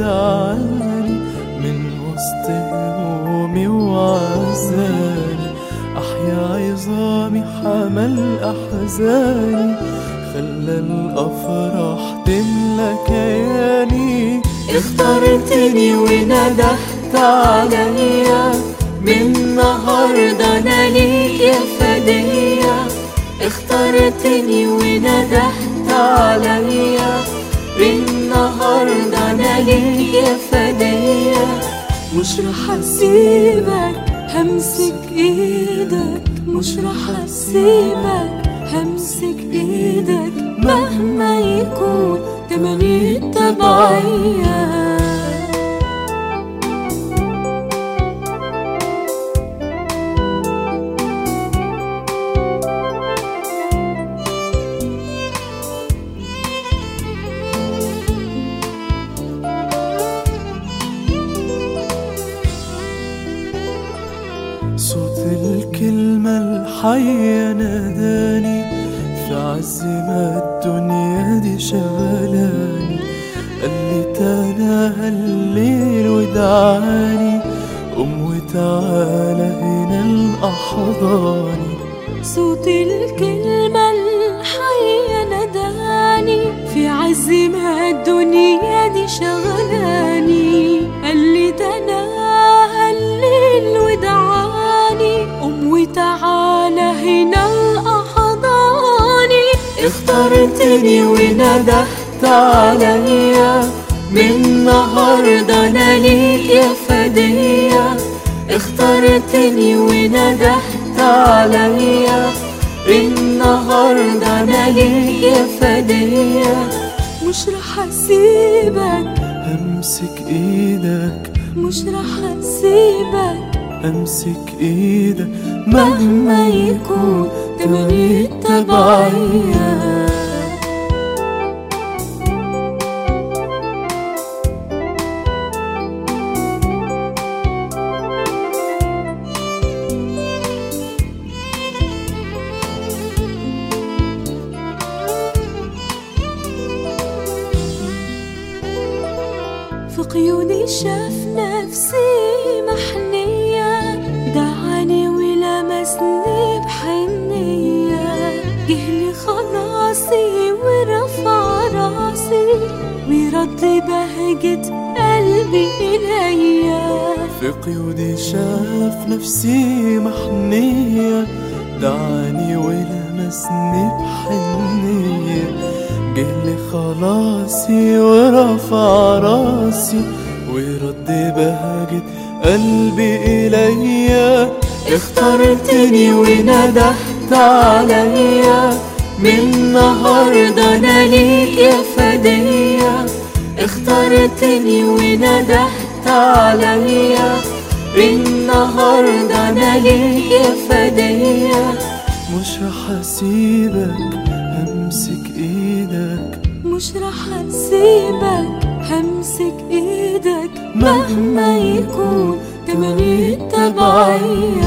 ودعاني من وسط همومي وعزاني أحيا عظامي حمل أحزاني خلى الأفراح تملى كياني اخترتني وندهت عليا من النهاردة أنا ليك يا فدية اخترتني وندهت عليا من النهاردة أنا ليك يا فدية مش رح أسيبك همسك إيدك مش رح أسيبك همسك إيدك مهما يكون تمني التبعية صوت الكلمة الحية ناداني في عز ما الدنيا دي شغلاني قال لي تناهى الليل ودعاني قوم وتعالى هنا الأحضاني صوت الكلمة الحية نداني في عز ما الدنيا دي شغلاني قال لي تناهى الليل ودعاني قوم وتعالى هنا الأحضاني اخترتني وندهت عليا من النهاردة أنا ليك يا فدية اخترتني وندهت عليا النهاردة أنا ليك يا فدية مش رح أسيبك أمسك إيدك مش رح أسيبك أمسك إيدك مهما يكون تمني التبعية في قيودي شاف نفسي محنية دعاني ولمسني بحنية جهلي خلاصي ورفع راسي ورد بهجة قلبي إليا في قيودي شاف نفسي محنية دعاني ولمسني بحنية جهلي خلاصي ورفع راسي ورد بهجة قلبي إليا اخترتني وندهت عليا من النهاردة أنا ليك يا فدية اخترتني وندهت عليا النهاردة أنا ليك يا فدية مش رح أسيبك أمسك إيدك مش رح أسيبك همسك إيدك مهما يكون تمني التبعية